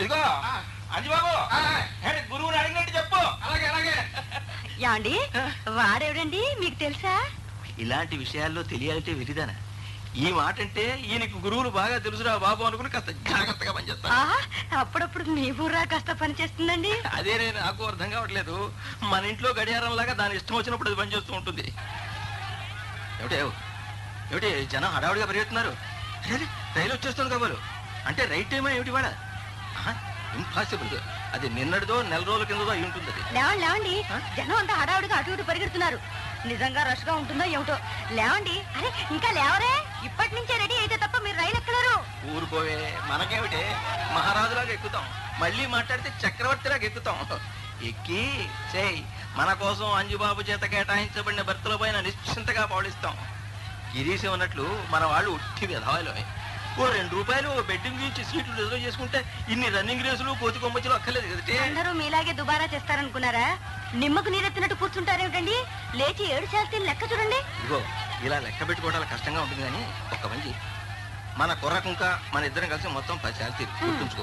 ఇదిగో అంజబాబు ఏంటి గురువుని అడిగినట్టు చెప్పు అలాగే అలాగే యాండి వాడెవడండి మీకు తెలుసా ఇలాంటి విషయాల్లో తెలియాలంటే విరిదానా ఈ మాట అంటే ఈయనకి గురువులు బాగా తెలుసురా బాబు అనుకుని కాస్త జాగ్రత్తగా పనిచేస్తా ఆ, అప్పుడప్పుడు మీ బుర్రా కాస్త పని చేస్తుందండి అదే నేను నాకు అర్థం కావట్లేదు మన ఇంట్లో గడియారం లాగా దాని ఇష్టం వచ్చినప్పుడు అది పనిచేస్తూ ఉంటుంది ఏమిటి ఏమిటి జనం హడావుడిగా పరిగెత్తున్నారు అరే, అరే, రైలు వచ్చేస్తుంది కాబోలు అంటే రైట్ టైమా ఏమిటి వాడ ఇంపాసిబుల్ అది నిన్నటిదో నెల రోజుల కిందదో అయి ఉంటుంది అది లేవండి లేవండి ఆ? జనం అంతా హడావుడిగా అటు ఇటు పరిగెడుతున్నారు నిజంగా రష్ గా ఉంటుందో ఏమిటో లేవండి అరే ఇంకా లేవరే ఇప్పటి నుంచే రెడీ అయితే తప్ప మీరు రైలు ఎక్కలేరు ఊరుకోవే మనకేమిటే మహారాజులాగా ఎక్కుతాం మళ్ళీ మాట్లాడితే చక్రవర్తిలాగా ఎక్కుతాం ఎక్కి చేయి మన కోసం అంజుబాబు చేత కేటాయించబడిన భర్తల పైన నిశ్చింతగా పౌడిస్తాం గిరీశం అన్నట్లు మన వాళ్ళు ఉట్టి విధవాలు ఓ రెండు రూపాయలు ఓ బెడ్డింగ్ గురించి సీట్లు రిజర్వ్ చేసుకుంటే ఇన్ని రన్నింగ్ రేసులు కోతి కొమ్మచ్చులు అక్కర్లేదు కదటే అందరూ మీలాగే దుబారా చేస్తారనుకున్నారా నిమ్మకు నీరెత్తినట్టు కూర్చుంటారేమిటండి లేచి ఏడు శాస్త్రి లెక్క చూడండి ఇగో ఇలా లెక్క పెట్టుకోవడం కష్టంగా ఉంటుంది కానీ ఒక్క మంచి మన కుర్రకుంక మన ఇద్దరం కలిసి మొత్తం పది శాతం తీరు గుర్తుంచుకో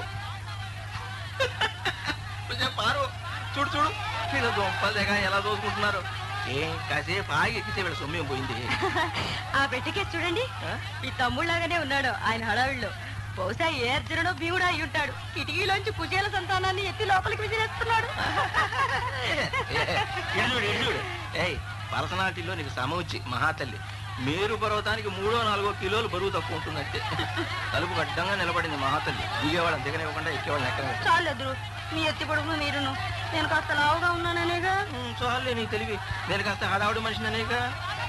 కొంచెం పారు చూడు చూడు వీళ్ళ దొంపలు దగ్గర ఎలా దోసుకుంటున్నారు ఏం కాసేపు ఆగి ఎక్కితే వీళ్ళ సొమ్యం పోయింది ఆ పెట్టికేసి చూడండి ఆ? ఈ తమ్ముళ్ళలాగానే ఉన్నాడు ఆయన హడావిళ్ళు బహుశా ఏ అర్జునుడో భీముడు అయి ఉంటాడు కిటికీలోంచి కుచేల సంతానాన్ని ఎత్తి లోపలికి విసిరేస్తున్నాడు ఇడు చూడు ఇడు చూడు ఏయ్ పర్సనాలిటీలో నీకు సమవుచ్చి మహాతల్లి మేరు పర్వతానికి మూడో నాలుగో కిలోలు బరువు తక్కువ ఉంటుందంటే తలుపు అడ్డంగా నిలబడింది మహాతల్లి దిగేవాళ్ళని దిగనివ్వకుండా ఎక్కేవాళ్ళని ఎక్కడ చాలు ఎదురు మీ ఎత్తి పొడుగు మీరును నేను కాస్త లావుగా ఉన్నాననేగా చాలే నీ తెలివి నేను కాస్త హడావుడి మనిషిని అనేగా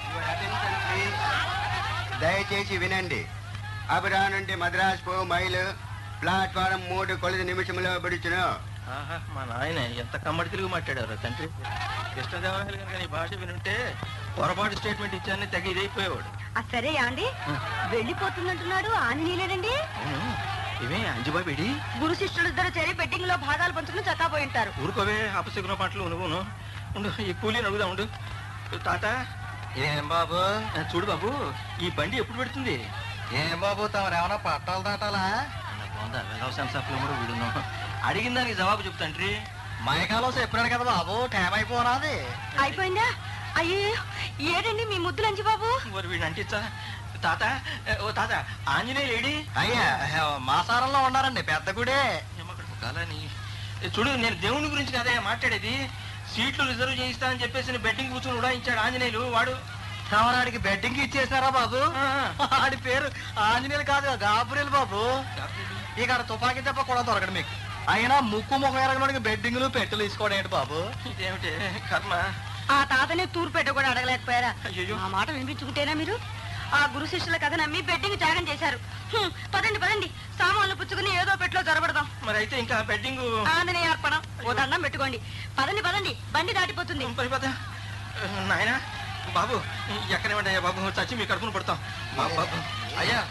దయచేసి వినండి అబిరా నుండి మద్రాస్ పో మైలు ప్లాట్ఫారం మూడు కొలది నిమిషంలో బిడుచును ఆహా మా నాయన ఎంత కమ్మడి తెలుగు మాట్లాడారు తండ్రి కృష్ణదేవరాయలు కనుక నీ భాష వినుంటే పొరపాటు స్టేట్మెంట్ ఇచ్చాన్ని తెగ ఇదైపోయేవాడు ఆ సరే యాండి వెళ్ళిపోతుందంటున్నాడు ఆంజనేయులేనండి అవును ఇవే అంజుబాబిడి గురు శిష్యులు ఇద్దరు చేరి బెడ్డింగ్ లో భాగాలు పంచుకుని చక్కపోయి ఉంటారు ఊరుకోవే అపశకున పాటలు నువ్వును ఉండు ఈ కూలీని అడుగుదా ఉండు తాత ఏం బాబు ఆ, చూడు బాబు ఈ బండి ఎప్పుడు పెడుతుంది ఏం బాబు తమరేమన్నా పట్టాలు దాటాలా బాగుందా వ్యవసాయం సఫలం కూడా వీడును అడిగిన దానికి జవాబు చెప్తాంట్రీ మైకాలో చెప్పినాడు కదా బాబు టైం అయిపోరాది అయిపోయిందా అయ్యో ఏడండి మీ ముద్దులు అంచి బాబు మరి వీడిని అంటించా తాత ఓ తాత ఆంజనేయులు ఏడి అయ్యా మాసారంలో ఉన్నారండి పెద్ద గుడే ఏమక్కడ కాలని చూడు నేను దేవుని గురించి కదే మాట్లాడేది సీట్లు రిజర్వ్ చేయిస్తానని చెప్పేసి బెట్టింగ్ కూర్చొని ఉడాయించాడు ఆంజనేయులు వాడు తమరాడికి బెట్టింగ్ ఇచ్చేసారా బాబు ఆ, ఆడి పేరు ఆంజనేయులు కాదు గాబురేలు బాబు ఇక్కడ తుపాకీ దెబ్బ కూడా దొరకడు మీకు అయినా ముక్కు ముఖం ఎరగడానికి బెడ్డింగ్లు పెట్టెలు తీసుకోవడం ఏంటి బాబు ఇదేమిటి కర్మ ఆ తాతనే తూరు పెట్ట కూడా అడగలేకపోయారా అయ్యయ్యో. ఆ మాట వినిపించుకుంటేనా మీరు ఆ గురు శిష్యుల కథ నమ్మి బెడ్డింగ్ త్యాగం చేశారు హ్మ్, పదండి పదండి సామాన్లు పుచ్చుకుని ఏదో పెట్లో జొరబడదాం మరి అయితే ఇంకా బెట్టింగ్ ఆంజనేయ అర్పణ ఓ దండం పెట్టుకోండి పదండి పదండి బండి దాటిపోతుంది పద నాయన బాబు ఎక్కడేమండి అయ్యా బాబు చచ్చి మీ కడుపును పడతాం బాబు, బాబు. అయ్యా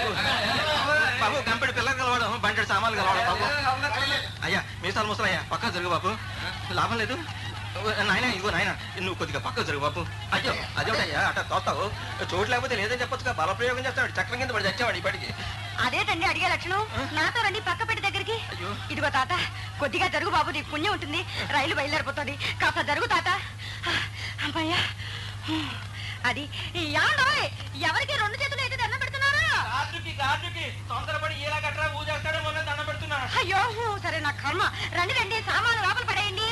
బాబు గంపెడు పిల్లలు కలవడం బండి సామాన్లు కలవడం బాబు అయ్యా మీసాలు ముసలయ్యా పక్క జరుగు బాబు లాభం లేదు నాయన ఇదిగో నాయన నువ్వు కొద్దిగా పక్క జరుగు బాబు అయ్యో అదేమిటయ్యా అట్ట తోస్తావు చోటు లేకపోతే లేదని చెప్పొచ్చుగా బలప్రయోగం చేస్తాడు చక్రం కింద పడి చచ్చేవాడు ఇప్పటికి అదేటండి అడిగే లక్షణం నాతో రండి పక్క పెట్టి దగ్గరికి అయ్యో. ఇదిగో తాత కొద్దిగా జరుగు బాబు నీకు పుణ్యం ఉంటుంది రైలు బయలుదేరిపోతుంది కాస్త జరుగు తాత అమ్మయ్యా అది యాండోయ్ ఎవరికి రెండు చేతులు అయితే దండం పెడుతున్నారు గాజుకి గాజుకి తొందరపడి ఇలా గట్రా ఊజేస్తాడో మొన్న దండం పెడుతున్నా అయ్యో సరే నా కర్మ రండి రండి సామాను లోపల పడేయండి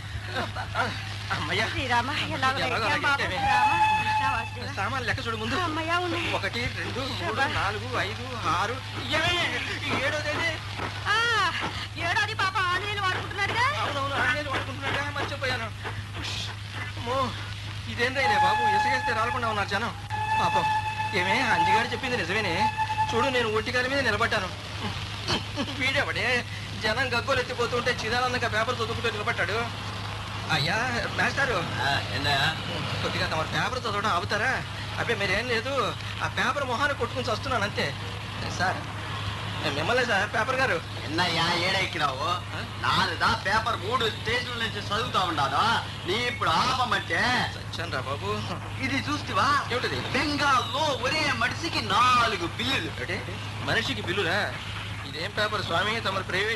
అమ్మయ్యా శ్రీరామ ఎలాగో ఎలాగో ఎక్కాం బాబు ఎక్కామే. శ్రీరామ కృష్ణ వాసుదేవ. సామాన్లు లెక్క చూడు ముందు అమ్మయ్యా ఉన్నాయి ఒకటి రెండు మూడు శభా. నాలుగు ఐదు ఆరు ఏమే? ఏడోదేది ఆ, ఏడాది పాప ఆంజనేయులు వాడుకుంటున్నారుగా అవునవును ఆంజనేయులు వాడుకుంటున్నాగా మర్చిపోయాను ఉష్. అమ్మో ఇదేందా ఇదే బాబు ఇసుకేస్తే రాలకుండా ఉన్నారు జనం పాపం ఏమే అంజిగారు చెప్పింది నిజమేనే చూడు నేను ఒంటికాల మీద నిలబడ్డాను వీడెవడే జనం గగ్గోలు ఎత్తిపోతుంటే చిదానందంగా పేపర్ చదువుకుంటూ నిలబడ్డాడు అయ్యా మాస్టారు కొద్దిగా తమ పేపర్ చదవడం ఆపుతారా అబ్బే మీరేం లేదు ఆ పేపర్ మొహాన్ని కొట్టుకుని వస్తున్నాను అంతే సార్ మిమ్మల్ని సార్ పేపర్ గారు ఎన్నయ్యా ఏడెక్కినావు నాలుదా పేపర్ మూడు స్టేషన్ల నుంచి చదువుతా ఉన్నాను నీ ఇప్పుడు ఆపమంటే సచ్చాను రా బాబు ఇది చూస్తావా ఏమిటిది బెంగాల్లో ఒరే మనిషికి నాలుగు బిల్లులు అంటే మనిషికి బిల్లురా ఇదేం పేపర్ స్వామి తమ ప్రైవేట్